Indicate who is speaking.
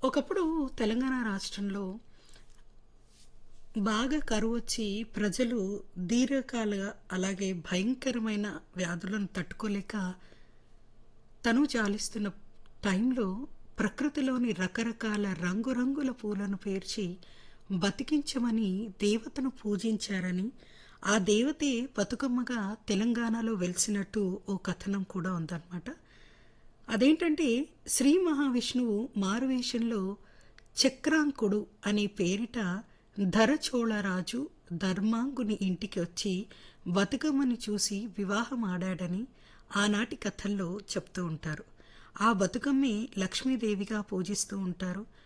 Speaker 1: ఒకప్పుడు తెలంగాణ రాష్ట్రంలో బాగా కరువు వచ్చి ప్రజలు దీర్ఘకాల అలాగే భయంకరమైన వ్యాధులను తట్టుకోలేక తను చాలిస్తున్న టైంలో ప్రకృతిలోని రకరకాల రంగురంగుల పూలను పేర్చి బతికించమని దేవతను పూజించారని ఆ దేవతే బతుకమ్మగా తెలంగాణలో వెలిసినట్టు ఓ కథనం కూడా ఉందన్నమాట అదేంటంటే శ్రీ మహావిష్ణువు మారువేషంలో చక్రాంకుడు అనే పేరిట ధరచోళరాజు ధర్మాంగుని ఇంటికి వచ్చి బతుకమ్మని చూసి వివాహం ఆడాడని ఆనాటి కథల్లో చెప్తూ ఉంటారు ఆ బతుకమ్మే లక్ష్మీదేవిగా పూజిస్తూ ఉంటారు